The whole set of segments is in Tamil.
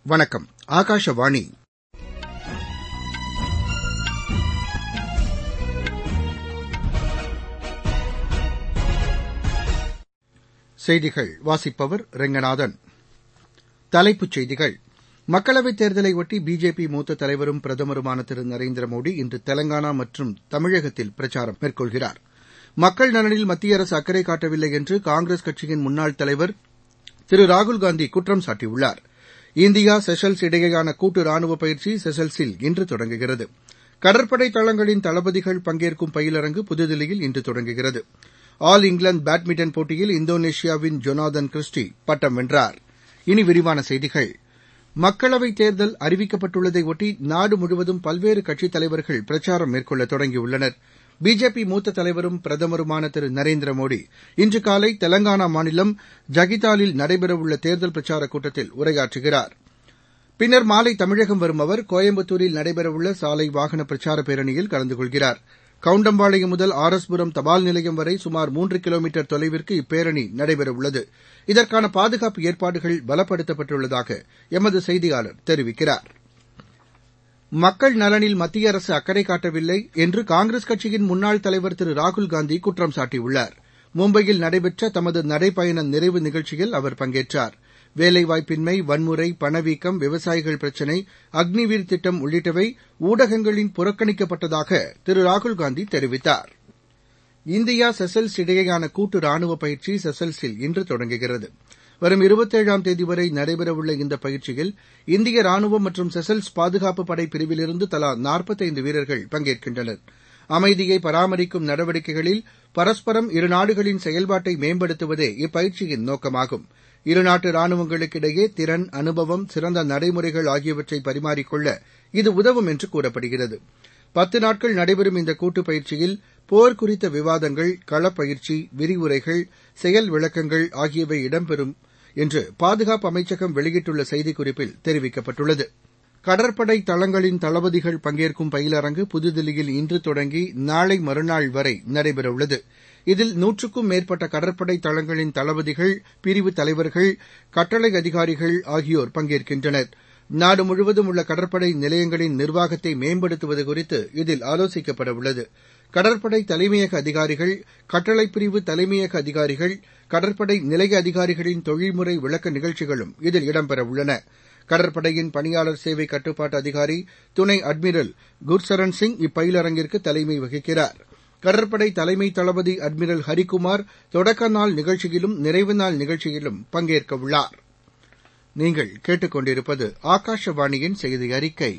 வணக்கம் ஆகாஷவாணி செய்திகள் வாசிப்பவர் ரெங்கநாதன் தலைப்புச் செய்திகள் மக்களவைத் தேர்தலையொட்டி பிஜேபி மூத்த தலைவரும் பிரதமருமான திரு நரேந்திர மோடி இன்று தெலங்கானா மற்றும் தமிழகத்தில் பிரச்சாரம் மேற்கொள்கிறார் மக்கள் நலனில் மத்திய அரசு அக்கறை காட்டவில்லை என்று காங்கிரஸ் கட்சியின் முன்னாள் தலைவர் திரு ராகுல்காந்தி குற்றம் சாட்டியுள்ளார் இந்தியா செஷல்ஸ் இடையேயான கூட்டு ராணுவ பயிற்சி செஷல்ஸில் இன்று தொடங்குகிறது கடற்படை தளங்களின் தளபதிகள் பங்கேற்கும் பயிலரங்கு புதுதில்லியில் இன்று தொடங்குகிறது ஆல் இங்கிலாந்து பேட்மிண்டன் போட்டியில் இந்தோனேஷியாவின் ஜொனாதன் கிறிஸ்டி பட்டம் வென்றார் இனி விரிவான செய்திகள் மக்களவைத் தேர்தல் அறிவிக்கப்பட்டுள்ளதையொட்டி நாடு முழுவதும் பல்வேறு கட்சித் தலைவர்கள் பிரச்சாரம் மேற்கொள்ள தொடங்கியுள்ளனர் பிஜேபி மூத்த தலைவரும் பிரதமருமான திரு நரேந்திர மோடி இன்று காலை தெலங்கானா மாநிலம் ஜகிதாலில் நடைபெறவுள்ள தேர்தல் பிரச்சாரக் கூட்டத்தில் உரையாற்றுகிறார் பின்னர் மாலை தமிழகம் வரும் அவர் கோயம்புத்தூரில் நடைபெறவுள்ள சாலை வாகன பிரச்சாரப் பேரணியில் கலந்து கொள்கிறார் கவுண்டம்பாளையம் முதல் ஆர் எஸ் புரம் தபால் நிலையம் வரை சுமார் மூன்று கிலோமீட்டர் தொலைவிற்கு இப்பேரணி நடைபெறவுள்ளது இதற்கான பாதுகாப்பு ஏற்பாடுகள் பலப்படுத்தப்பட்டுள்ளதாக எமது செய்தியாளர் தெரிவிக்கிறார் மக்கள் நலனில் மத்திய அரசு அக்கறை காட்டவில்லை என்று காங்கிரஸ் கட்சியின் முன்னாள் தலைவர் திரு ராகுல்காந்தி குற்றம் சாட்டியுள்ளார் மும்பையில் நடைபெற்ற தமது நடைப்பயண நிறைவு நிகழ்ச்சியில் அவர் பங்கேற்றார் வேலைவாய்ப்பின்மை வன்முறை பணவீக்கம் விவசாயிகள் பிரச்சினை அக்னிவீர் திட்டம் உள்ளிட்டவை ஊடகங்களின் புறக்கணிக்கப்பட்டதாக திரு ராகுல்காந்தி தெரிவித்தார் இந்தியா செசல்ஸ் இடையேயான கூட்டு ராணுவ பயிற்சி செசல்ஸில் இன்று தொடங்குகிறது வரும் இருபத்தேழாம் தேதி வரை நடைபெறவுள்ள இந்த பயிற்சியில் இந்திய ராணுவம் மற்றும் செசல்ஸ் பாதுகாப்பு படை பிரிவிலிருந்து தலா நாற்பத்தைந்து வீரர்கள் பங்கேற்கின்றனர் அமைதியை பராமரிக்கும் நடவடிக்கைகளில் பரஸ்பரம் இருநாடுகளின் செயல்பாட்டை மேம்படுத்துவதே இப்பயிற்சியின் நோக்கமாகும் இருநாட்டு ராணுவங்களுக்கிடையே திறன் அனுபவம் சிறந்த நடைமுறைகள் ஆகியவற்றை பரிமாறிக்கொள்ள இது உதவும் என்று கூறப்படுகிறது பத்து நாட்கள் நடைபெறும் இந்த கூட்டுப் பயிற்சியில் போர் குறித்த விவாதங்கள் களப்பயிற்சி விரிவுரைகள் செயல் விளக்கங்கள் ஆகியவை இடம்பெறும் என்று பாதுகாப்பு அமைச்சகம் வெளியிட்டுள்ள செய்திக்குறிப்பில் தெரிவிக்கப்பட்டுள்ளது கடற்படை தளங்களின் தளபதிகள் பங்கேற்கும் பயிலரங்கு புதுதில்லியில் இன்று தொடங்கி நாளை மறுநாள் வரை நடைபெறவுள்ளது இதில் நூற்றுக்கும் மேற்பட்ட கடற்படை தளங்களின் தளபதிகள் பிரிவு தலைவர்கள் கட்டளை அதிகாரிகள் ஆகியோர் பங்கேற்கின்றனர் நாடு முழுவதும் உள்ள கடற்படை நிலையங்களின் நிர்வாகத்தை மேம்படுத்துவது குறித்து இதில் ஆலோசிக்கப்பட உள்ளது கடற்படை தலைமையக அதிகாரிகள் கட்டளைப் பிரிவு தலைமையக அதிகாரிகள் கடற்படை நிலைய அதிகாரிகளின் தொழில்முறை விளக்க நிகழ்ச்சிகளும் இதில் இடம்பெறவுள்ளன கடற்படையின் பணியாளர் சேவை கட்டுப்பாட்டு அதிகாரி துணை அட்மிரல் குர்சரன் சிங் இப்பயிலரங்கிற்கு தலைமை வகிக்கிறார் கடற்படை தலைமை தளபதி அட்மிரல் ஹரிகுமார் தொடக்க நாள் நிகழ்ச்சியிலும் நிறைவு நாள் நிகழ்ச்சியிலும் பங்கேற்கவுள்ளார் நீங்கள் கேட்டுக்கொண்டிருப்பது ஆகாஷவாணியின் செய்தி அறிக்கை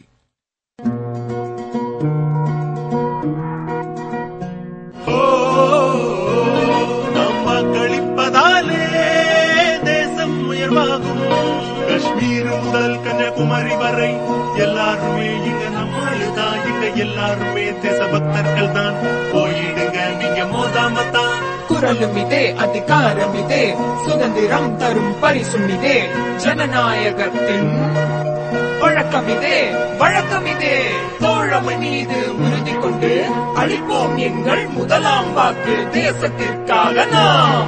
வாக்களிப்பதாலே தேசம் உயர்வாகும் காஷ்மீர் முதல் கன்னியாகுமரி வரை எல்லாருமே இங்க நம்மளுதான் இங்க எல்லாருமே தேசபக்தர்கள் தான் போயிடுங்க நீங்க மோதாமத்தான் குரலும் இதே அதிகாரம் இதே சுதந்திரம் தரும் பரிசும் இதே ஜனநாயகத்தின் வழக்கம் இதே வழக்கம் இதே தோழமை மீது உறுதி கொண்டு அளிப்போம் எங்கள் முதலாம் வாக்கு தேசத்திற்காக நாம்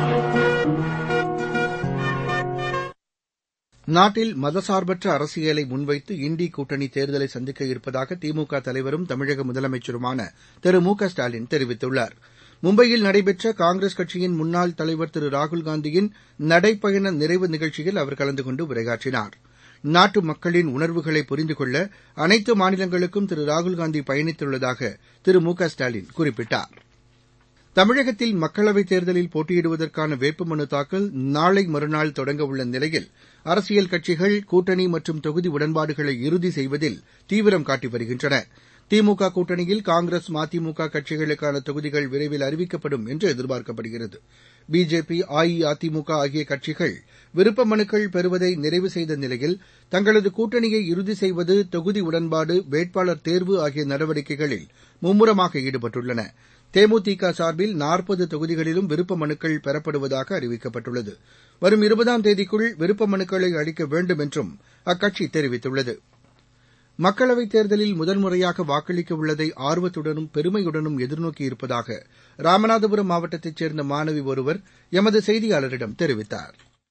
நாட்டில் மதசார்பற்ற அரசியலை முன்வைத்து இண்டி கூட்டணி தேர்தலை சந்திக்க இருப்பதாக திமுக தலைவரும் தமிழக முதலமைச்சருமான திரு மு க ஸ்டாலின் தெரிவித்துள்ளார் மும்பையில் நடைபெற்ற காங்கிரஸ் கட்சியின் முன்னாள் தலைவர் திரு ராகுல்காந்தியின் நடைப்பயண நிறைவு நிகழ்ச்சியில் அவர் கலந்து கொண்டு உரையாற்றினார் நாட்டு மக்களின் உணர்வுகளை புரிந்து கொள்ள அனைத்து மாநிலங்களுக்கும் திரு ராகுல்காந்தி பயணித்துள்ளதாக திரு மு க ஸ்டாலின் குறிப்பிட்டார் தமிழகத்தில் மக்களவைத் தேர்தலில் போட்டியிடுவதற்கான வேட்புமனு தாக்கல் நாளை மறுநாள் தொடங்க உள்ள நிலையில் அரசியல் கட்சிகள் கூட்டணி மற்றும் தொகுதி உடன்பாடுகளை இறுதி செய்வதில் தீவிரம் காட்டி வருகின்றன திமுக கூட்டணியில் காங்கிரஸ் மதிமுக கட்சிகளுக்கான தொகுதிகள் விரைவில் அறிவிக்கப்படும் என்று எதிர்பார்க்கப்படுகிறது பிஜேபி அஇஅதிமுக ஆகிய கட்சிகள் விருப்ப மனுக்கள் பெறுவதை நிறைவு செய்த நிலையில் தங்களது கூட்டணியை இறுதி செய்வது தொகுதி உடன்பாடு வேட்பாளர் தேர்வு ஆகிய நடவடிக்கைகளில் மும்முரமாக ஈடுபட்டுள்ளன தேமுதிக சார்பில் நாற்பது தொகுதிகளிலும் விருப்ப மனுக்கள் பெறப்படுவதாக அறிவிக்கப்பட்டுள்ளது வரும் இருபதாம் தேதிக்குள் விருப்ப மனுக்களை அளிக்க வேண்டும் என்றும் அக்கட்சி தெரிவித்துள்ளது மக்களவைத் தேர்தலில் முதன்முறையாக வாக்களிக்க உள்ளதை ஆர்வத்துடனும் பெருமையுடனும் எதிர்நோக்கி இருப்பதாக ராமநாதபுரம் மாவட்டத்தைச் சேர்ந்த மாணவி ஒருவர் எமது செய்தியாளரிடம் தெரிவித்தார்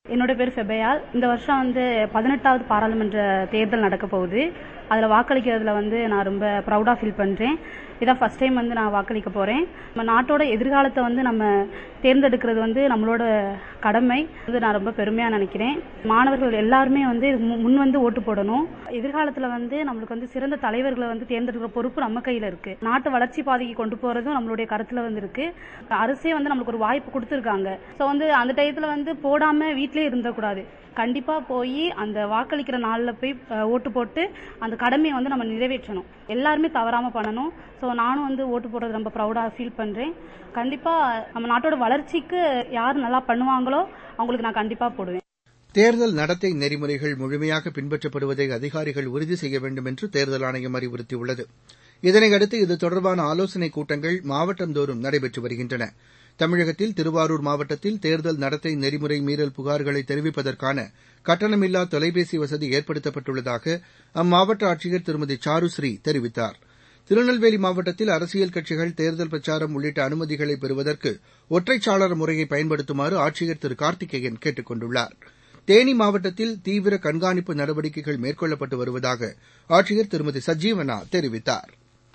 என்னோட பேர் ஃபெபையால் இந்த வருஷம் வந்து பதினெட்டாவது பாராளுமன்ற தேர்தல் நடக்க போகுது அதில் வாக்களிக்கிறதுல வந்து நான் ரொம்ப ப்ரௌடாக ஃபீல் பண்ணுறேன் இதான் ஃபர்ஸ்ட் டைம் வந்து நான் வாக்களிக்க போகிறேன் நம்ம நாட்டோட எதிர்காலத்தை வந்து நம்ம தேர்ந்தெடுக்கிறது வந்து நம்மளோட கடமை வந்து நான் ரொம்ப பெருமையாக நினைக்கிறேன் மாணவர்கள் எல்லாருமே வந்து இதுக்கு மு- முன் வந்து ஓட்டு போடணும் எதிர்காலத்தில் வந்து நம்மளுக்கு வந்து சிறந்த தலைவர்களை வந்து தேர்ந்தெடுக்கிற பொறுப்பு நம்ம கையில் இருக்கு நாட்டு வளர்ச்சி பாதைக்கு கொண்டு போகிறதும் நம்மளுடைய கருத்தில் வந்து இருக்கு அரசே வந்து நம்மளுக்கு ஒரு வாய்ப்பு கொடுத்துருக்காங்க ஸோ வந்து அந்த டயத்தில் வந்து போடாமல் வீட்டிலே இருந்தக்கூடாது கண்டிப்பாக போய் அந்த வாக்களிக்கிற நாளில் போய் அஹ், ஓட்டு போட்டு அந்த கடமையை வந்து நம்ம நிறைவேற்றணும் எல்லாருமே தவறாமல் பண்ணணும் ஸோ நானும் வந்து ஓட்டு போடுறது ரொம்ப ப்ரௌடாக ஃபீல் பண்ணுறேன் கண்டிப்பாக நம்ம நாட்டோட வளர்ச்சிக்கு யார் நல்லா பண்ணுவாங்களோ அவங்களுக்கு நான் கண்டிப்பாக போடுவேன் தேர்தல் நடத்தை நெறிமுறைகள் முழுமையாக பின்பற்றப்படுவதை அதிகாரிகள் உறுதி செய்ய வேண்டும் என்று தேர்தல் ஆணையம் அறிவுறுத்தியுள்ளது இதனையடுத்து இது தொடர்பான ஆலோசனைக் கூட்டங்கள் மாவட்டந்தோறும் நடைபெற்று வருகின்றன தமிழகத்தில் திருவாரூர் மாவட்டத்தில் தேர்தல் நடத்தை நெறிமுறை மீறல் புகார்களை தெரிவிப்பதற்கான கட்டணமில்லா தொலைபேசி வசதி ஏற்படுத்தப்பட்டுள்ளதாக அம்மாவட்ட ஆட்சியர் திருமதி சாருஸ்ரீ தெரிவித்தார் திருநெல்வேலி மாவட்டத்தில் அரசியல் கட்சிகள் தேர்தல் பிரச்சாரம் உள்ளிட்ட அனுமதிகளை பெறுவதற்கு ஒற்றைச்சாளர முறையை பயன்படுத்துமாறு ஆட்சியர் திரு கார்த்திகேயன் கேட்டுக் கொண்டுள்ளார் தேனி மாவட்டத்தில் தீவிர கண்காணிப்பு நடவடிக்கைகள் மேற்கொள்ளப்பட்டு வருவதாக ஆட்சியர் திருமதி சஜீவனா தெரிவித்தார்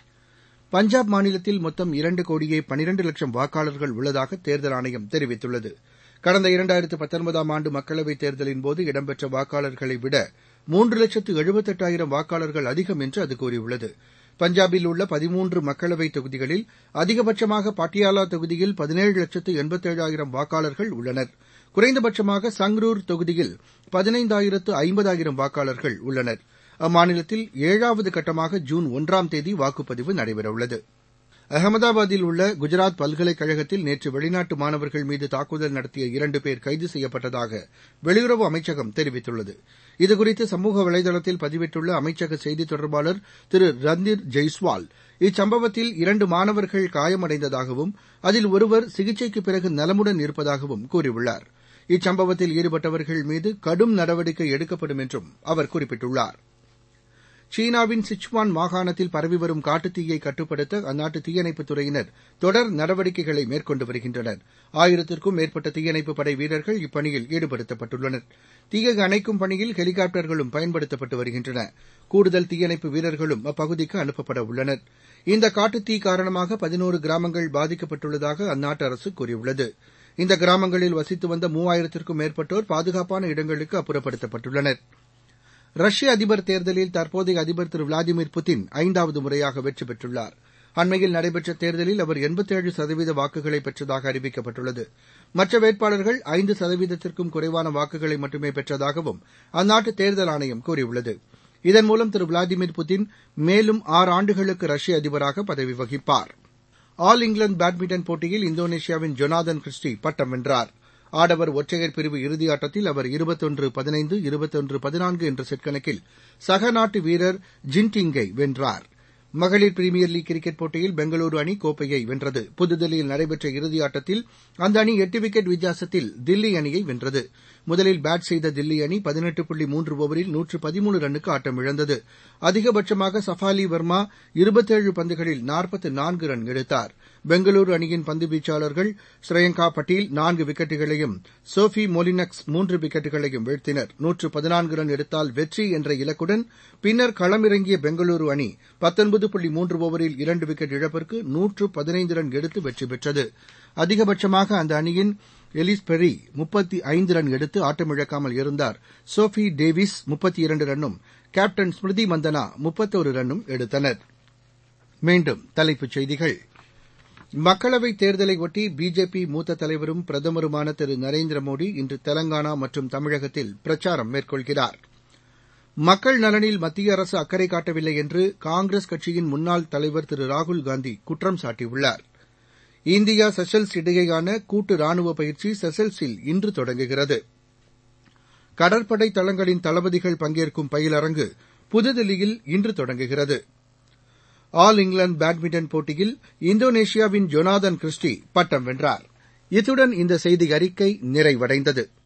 பஞ்சாப் மாநிலத்தில் மொத்தம் இரண்டு கோடியே பனிரண்டு லட்சம் வாக்காளர்கள் உள்ளதாக தேர்தல் ஆணையம் தெரிவித்துள்ளது கடந்த இரண்டாயிரத்து பத்தொன்பதாம் ஆண்டு மக்களவைத் தேர்தலின்போது இடம்பெற்ற வாக்காளர்களை விட மூன்று லட்சத்து எழுபத்தெட்டாயிரம் வாக்காளர்கள் அதிகம் என்று அது கூறியுள்ளது பஞ்சாபில் உள்ள பதிமூன்று மக்களவைத் தொகுதிகளில் அதிகபட்சமாக பாட்டியாலா தொகுதியில் பதினேழு லட்சத்து எண்பத்தேழாயிரம் வாக்காளர்கள் உள்ளனர் குறைந்தபட்சமாக சங்ரூர் தொகுதியில் பதினைந்தாயிரத்து ஐம்பதாயிரம் வாக்காளர்கள் உள்ளனர் அம்மாநிலத்தில் ஏழாவது கட்டமாக ஜூன் ஒன்றாம் தேதி வாக்குப்பதிவு நடைபெறவுள்ளது அகமதாபாத்தில் உள்ள குஜராத் பல்கலைக்கழகத்தில் நேற்று வெளிநாட்டு மாணவர்கள் மீது தாக்குதல் நடத்திய இரண்டு பேர் கைது செய்யப்பட்டதாக வெளியுறவு அமைச்சகம் தெரிவித்துள்ளது இதுகுறித்து சமூக வலைதளத்தில் பதிவிட்டுள்ள அமைச்சக செய்தித் தொடர்பாளர் திரு ரந்தீர் ஜெய்ஸ்வால் இச்சம்பவத்தில் இரண்டு மாணவர்கள் காயமடைந்ததாகவும் அதில் ஒருவர் சிகிச்சைக்குப் பிறகு நலமுடன் இருப்பதாகவும் கூறியுள்ளார் இச்சம்பவத்தில் ஈடுபட்டவர்கள் மீது கடும் நடவடிக்கை எடுக்கப்படும் என்றும் அவர் குறிப்பிட்டுள்ளார் சீனாவின் சிச்சுவான் மாகாணத்தில் பரவி வரும் காட்டுத்தீயை கட்டுப்படுத்த அந்நாட்டு தீயணைப்புத் துறையினர் தொடர் நடவடிக்கைகளை மேற்கொண்டு வருகின்றனர் ஆயிரத்திற்கும் மேற்பட்ட தீயணைப்புப் படை வீரர்கள் இப்பணியில் ஈடுபடுத்தப்பட்டுள்ளனர் தீயை அணைக்கும் பணியில் ஹெலிகாப்டர்களும் பயன்படுத்தப்பட்டு வருகின்றன கூடுதல் தீயணைப்பு வீரர்களும் அப்பகுதிக்கு அனுப்பப்பட உள்ளனர் இந்த காட்டுத்தீ காரணமாக பதினோரு கிராமங்கள் பாதிக்கப்பட்டுள்ளதாக அந்நாட்டு அரசு கூறியுள்ளது இந்த கிராமங்களில் வசித்து வந்த மூவாயிரத்திற்கும் மேற்பட்டோர் பாதுகாப்பான இடங்களுக்கு அப்புறப்படுத்தப்பட்டுள்ளனர் ரஷ்ய அதிபர் தேர்தலில் தற்போதைய அதிபர் திரு விளாடிமிர் புதின் ஐந்தாவது முறையாக வெற்றி பெற்றுள்ளார் அண்மையில் நடைபெற்ற தேர்தலில் அவர் எண்பத்தேழு சதவீத வாக்குகளை பெற்றதாக அறிவிக்கப்பட்டுள்ளது மற்ற வேட்பாளர்கள் ஐந்து சதவீதத்திற்கும் குறைவான வாக்குகளை மட்டுமே பெற்றதாகவும் அந்நாட்டு தேர்தல் ஆணையம் கூறியுள்ளது இதன் மூலம் திரு விளாடிமிர் புதின் மேலும் ஆறு ஆண்டுகளுக்கு ரஷ்ய அதிபராக பதவி வகிப்பார் ஆல் இங்கிலாந்து பேட்மிண்டன் போட்டியில் இந்தோனேஷியாவின் ஜொனாதன் கிறிஸ்டி பட்டம் வென்றார் ஆடவர் ஒற்றையர் பிரிவு இறுதியாட்டத்தில் அவர் இருபத்தொன்று பதினைந்து இருபத்தொன்று பதினான்கு என்ற செட் கணக்கில் சக நாட்டு வீரர் ஜின்டிங்கை வென்றார் மகளிர் பிரீமியர் லீக் கிரிக்கெட் போட்டியில் பெங்களூரு அணி கோப்பையை வென்றது புதுதில்லியில் நடைபெற்ற இறுதியாட்டத்தில் அந்த அணி எட்டு விக்கெட் வித்தியாசத்தில் தில்லி அணியை வென்றது முதலில் பேட் செய்த தில்லி அணி பதினெட்டு புள்ளி மூன்று ஓவரில் நூற்று பதிமூணு ரன்னுக்கு ஆட்டமிழந்தது அதிகபட்சமாக சஃபாலி வர்மா இருபத்தேழு பந்துகளில் நாற்பத்து நான்கு ரன் எடுத்தார் பெங்களூரு அணியின் பந்து வீச்சாளர்கள் ஸ்ரேயங்கா பட்டீல் நான்கு விக்கெட்டுகளையும் சோஃபி மொலினக்ஸ் மூன்று விக்கெட்டுகளையும் வீழ்த்தினர் நூற்று பதினான்கு ரன் எடுத்தால் வெற்றி என்ற இலக்குடன் பின்னர் களமிறங்கிய பெங்களூரு அணி பத்தொன்பது புள்ளி மூன்று ஓவரில் இரண்டு விக்கெட் இழப்பிற்கு நூற்று பதினைந்து ரன் எடுத்து வெற்றி பெற்றது அதிகபட்சமாக அந்த அணியின் எலிஸ் பெரி முப்பத்தி ஐந்து ரன் எடுத்து ஆட்டமிழக்காமல் இருந்தார் சோஃபி டேவிஸ் முப்பத்தி இரண்டு ரன்னும் கேப்டன் ஸ்மிருதி மந்தனா முப்பத்தோரு ரன்னும் எடுத்தனர் மீண்டும் தலைப்புச் செய்திகள் மக்களவைத் தேர்தலை ஒட்டி பிஜேபி மூத்த தலைவரும் பிரதமருமான திரு நரேந்திர மோடி இன்று தெலங்கானா மற்றும் தமிழகத்தில் பிரச்சாரம் மேற்கொள்கிறார் மக்கள் நலனில் மத்திய அரசு அக்கறை காட்டவில்லை என்று காங்கிரஸ் கட்சியின் முன்னாள் தலைவர் திரு ராகுல்காந்தி குற்றம் சாட்டியுள்ளார் இந்தியா செஷல்ஸ் இடையேயான கூட்டு ராணுவ பயிற்சி செஷல்ஸில் இன்று தொடங்குகிறது கடற்படை தளங்களின் தளபதிகள் பங்கேற்கும் பயிலரங்கு புதுதில்லியில் இன்று தொடங்குகிறது ஆல் இங்கிலாந்து பேட்மிண்டன் போட்டியில் இந்தோனேஷியாவின் ஜொனாதன் கிறிஸ்டி பட்டம் வென்றார் இத்துடன் இந்த செய்தி அறிக்கை நிறைவடைந்தது